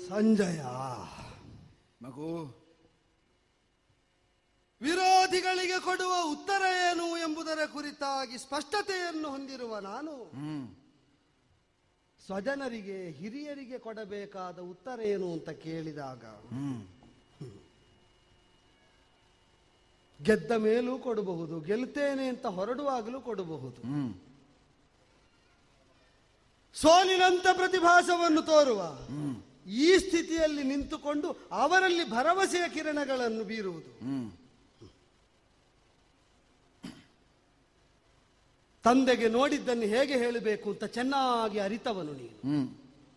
ಸಂಜಯ ಮಗು ವಿರೋಧಿಗಳಿಗೆ ಕೊಡುವ ಉತ್ತರ ಏನು ಎಂಬುದರ ಕುರಿತಾಗಿ ಸ್ಪಷ್ಟತೆಯನ್ನು ಹೊಂದಿರುವ ನಾನು ಹ್ಮ್ ಸ್ವಜನರಿಗೆ ಹಿರಿಯರಿಗೆ ಕೊಡಬೇಕಾದ ಉತ್ತರ ಏನು ಅಂತ ಕೇಳಿದಾಗ ಹ್ಮ್ ಗೆದ್ದ ಮೇಲೂ ಕೊಡಬಹುದು ಗೆಲ್ತೇನೆ ಅಂತ ಹೊರಡುವಾಗಲೂ ಕೊಡಬಹುದು ಹ್ಮ್ ಸೋಲಿನಂತ ಪ್ರತಿಭಾಸವನ್ನು ತೋರುವ ಹ್ಮ್ ಈ ಸ್ಥಿತಿಯಲ್ಲಿ ನಿಂತುಕೊಂಡು ಅವರಲ್ಲಿ ಭರವಸೆಯ ಕಿರಣಗಳನ್ನು ಬೀರುವುದು ಹ್ಮ್ ತಂದೆಗೆ ನೋಡಿದ್ದನ್ನು ಹೇಗೆ ಹೇಳಬೇಕು ಅಂತ ಚೆನ್ನಾಗಿ ಅರಿತವನು ನೀನು ಹ್ಮ್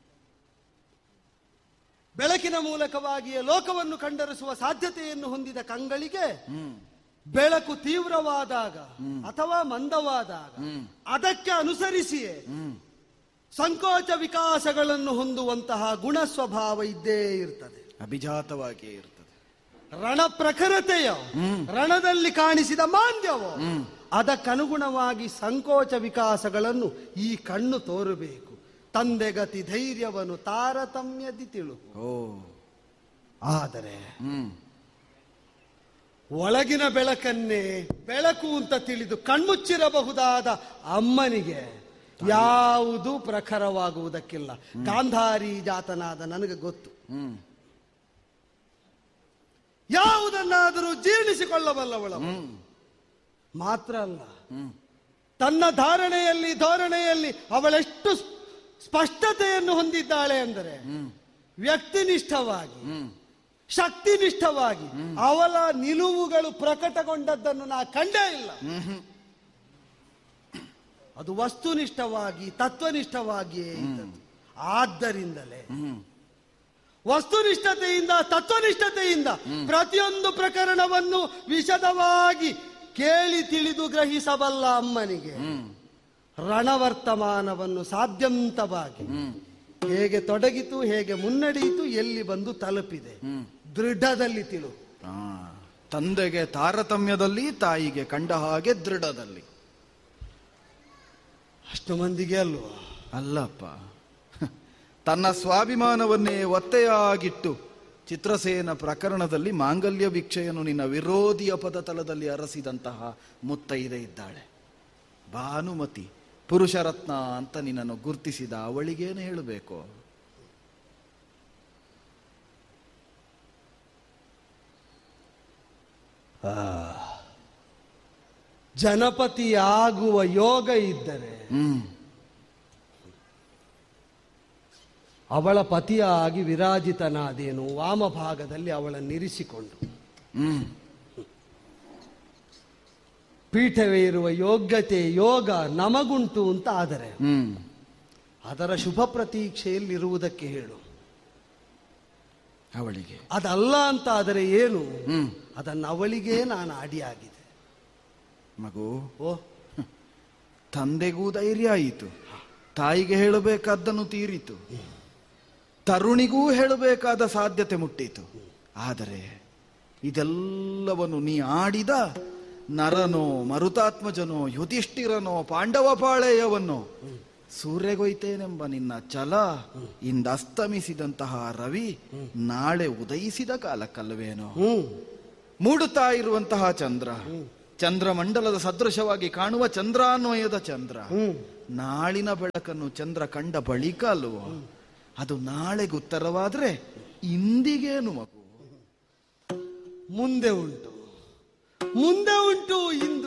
ಬೆಳಕಿನ ಮೂಲಕವಾಗಿಯೇ ಲೋಕವನ್ನು ಕಂಡರಿಸುವ ಸಾಧ್ಯತೆಯನ್ನು ಹೊಂದಿದ ಕಂಗಳಿಗೆ ಹ್ಮ್ ಬೆಳಕು ತೀವ್ರವಾದಾಗ ಅಥವಾ ಮಂದವಾದಾಗ ಹ್ಮ್. ಅದಕ್ಕೆ ಅನುಸರಿಸಿಯೇ ಹ್ಮ್ ಸಂಕೋಚ ವಿಕಾಸಗಳನ್ನು ಹೊಂದುವಂತಹ ಗುಣ ಸ್ವಭಾವ ಇದ್ದೇ ಇರ್ತದೆ ಅಭಿಜಾತವಾಗಿಯೇ ಇರ್ತದೆ ರಣ ಪ್ರಖರತೆಯ ಹ್ಮ್. ರಣದಲ್ಲಿ ಕಾಣಿಸಿದ ಮಾಂದ್ಯವು ಹ್ಮ್. ಅದಕ್ಕನುಗುಣವಾಗಿ ಸಂಕೋಚ ವಿಕಾಸಗಳನ್ನು ಈ ಕಣ್ಣು ತೋರಬೇಕು ತಂದೆಗತಿ ಧೈರ್ಯವನ್ನು ತಾರತಮ್ಯದಿ ತಿಳು ಓ ಆದರೆ ಹ್ಮ್ ಒಳಗಿನ ಬೆಳಕನ್ನೇ ಬೆಳಕು ಅಂತ ತಿಳಿದು ಕಣ್ಮುಚ್ಚಿರಬಹುದಾದ ಅಮ್ಮನಿಗೆ ಯಾವುದು ಪ್ರಖರವಾಗುವುದಕ್ಕಿಲ್ಲ ಗಾಂಧಾರಿ ಜಾತನಾದ ನನಗೆ ಗೊತ್ತು ಹ್ಮ್ ಯಾವುದನ್ನಾದರೂ ಜೀರ್ಣಿಸಿಕೊಳ್ಳಬಲ್ಲವಳು ಹ್ಮ್ ಮಾತ್ರ ಅಲ್ಲ ಹ್ಮ್ ತನ್ನ ಧಾರಣೆಯಲ್ಲಿ ಧೋರಣೆಯಲ್ಲಿ ಅವಳೆಷ್ಟು ಸ್- ಸ್ಪಷ್ಟತೆಯನ್ನು ಹೊಂದಿದ್ದಾಳೆ ಅಂದರೆ ಹ್ಮ್ ವ್ಯಕ್ತಿನಿಷ್ಠವಾಗಿ ಹ್ಮ್ ಶಕ್ತಿನಿಷ್ಠವಾಗಿ ಅವಳ ನಿಲುವುಗಳು ಪ್ರಕಟಗೊಂಡದ್ದನ್ನು ನಾ ಕಂಡೇ ಇಲ್ಲ ಹ್ಮ್ ಹ್ಮ್ ಅದು ವಸ್ತುನಿಷ್ಠವಾಗಿ ತತ್ವನಿಷ್ಠವಾಗಿಯೇ ಇದ್ದದ್ದು ಆದ್ದರಿಂದಲೇ ಹ್ಮ್ ವಸ್ತುನಿಷ್ಠತೆಯಿಂದ ತತ್ವನಿಷ್ಠತೆಯಿಂದ ಪ್ರತಿಯೊಂದು ಪ್ರಕರಣವನ್ನು ವಿಶದವಾಗಿ ಕೇಳಿ ತಿಳಿದು ಗ್ರಹಿಸಬಲ್ಲ ಅಮ್ಮನಿಗೆ ಹ್ಮ್ ರಣವರ್ತಮಾನವನ್ನು ಸಾಧ್ಯಂತವಾಗಿ ಹ್ಮ್ ಹೇಗೆ ತೊಡಗಿತು ಹೇಗೆ ಮುನ್ನಡೆಯಿತು ಎಲ್ಲಿ ಬಂದು ತಲುಪಿದೆ ಹ್ಮ್ ದೃಢದಲ್ಲಿ ತಿಳು ಆ, ತಂದೆಗೆ ತಾರತಮ್ಯದಲ್ಲಿ ತಾಯಿಗೆ ಕಂಡ ಹಾಗೆ ದೃಢದಲ್ಲಿ ಅಷ್ಟು ಮಂದಿಗೆ ಅಲ್ವಾ ಅಲ್ಲಪ್ಪ ತನ್ನ ಸ್ವಾಭಿಮಾನವನ್ನೇ ಒತ್ತೆಯಾಗಿಟ್ಟು ಚಿತ್ರಸೇನ ಪ್ರಕರಣದಲ್ಲಿ ಮಾಂಗಲ್ಯ ಭಿಕ್ಷೆಯನ್ನು ನಿನ್ನ ವಿರೋಧಿಯ ಪದತಲದಲ್ಲಿ ಅರಸಿದಂತಹ ಮುತ್ತೈದೆ ಇದ್ದಾಳೆ ಭಾನುಮತಿ ಪುರುಷರತ್ನ ಅಂತ ನಿನ್ನನ್ನು ಗುರ್ತಿಸಿದ ಅವಳಿಗೇನು ಹೇಳಬೇಕು ಜನಪತಿ ಆಗುವ ಯೋಗ ಇದ್ದರೆ ಹ್ಮ್ ಅವಳ ಪತಿಯಾಗಿ ವಿರಾಜಿತನಾದೇನು ವಾಮಭಾಗದಲ್ಲಿ ಅವಳನ್ನಿರಿಸಿಕೊಂಡು ಹ್ಮ್ ಪೀಠವೇ ಇರುವ ಯೋಗ್ಯತೆ ಯೋಗ ನಮಗುಂಟು ಅಂತ ಆದರೆ ಹ್ಮ್ ಅದರ ಶುಭ ಪ್ರತೀಕ್ಷೆಯಲ್ಲಿರುವುದಕ್ಕೆ ಹೇಳು ಅವಳಿಗೆ ಅದಲ್ಲ ಅಂತ ಆದರೆ ಏನು ಹ್ಮ್ ಅದನ್ನು ಅವಳಿಗೇ ನಾನು ಅಡಿಯಾಗಿದೆ ಮಗು ಓ ತಂದೆಗೂ ಧೈರ್ಯ ಆಯಿತು ತಾಯಿಗೆ ಹೇಳಬೇಕಾದ್ದನ್ನು ತೀರಿತು ತರುಣಿಗೂ ಹೇಳಬೇಕಾದ ಸಾಧ್ಯತೆ ಮುಟ್ಟಿತು ಆದರೆ ಇದೆಲ್ಲವನ್ನು ನೀ ಆಡಿದ ನರನೋ ಮರುತಾತ್ಮಜನೋ ಯುಧಿಷ್ಠಿರನೋ ಪಾಂಡವ ಪಾಳೆಯವನ್ನೋ ಸೂರ್ಯಗೊಯ್ತೇನೆಂಬ ನಿನ್ನ ಛಲ ಇಂದಸ್ತಮಿಸಿದಂತಹ ರವಿ ನಾಳೆ ಉದಯಿಸಿದ ಕಾಲಕ್ಕಲ್ವೇನೋ ಹ್ಮ್ ಮೂಡುತ್ತಾ ಇರುವಂತಹ ಚಂದ್ರ ಚಂದ್ರಮಂಡಲದ ಸದೃಶವಾಗಿ ಕಾಣುವ ಚಂದ್ರಾನ್ವಯದ ಚಂದ್ರ ಹ್ಮ್ ನಾಳಿನ ಬೆಳಕನ್ನು ಚಂದ್ರ ಕಂಡ ಬಳಿಕ ಅಲ್ವೋ ಅದು ನಾಳೆಗೆ ಉತ್ತರವಾದ್ರೆ ಇಂದಿಗೇನು ಮಗು ಮುಂದೆ ಉಂಟು ಮುಂದೆ ಉಂಟು ಇಂದು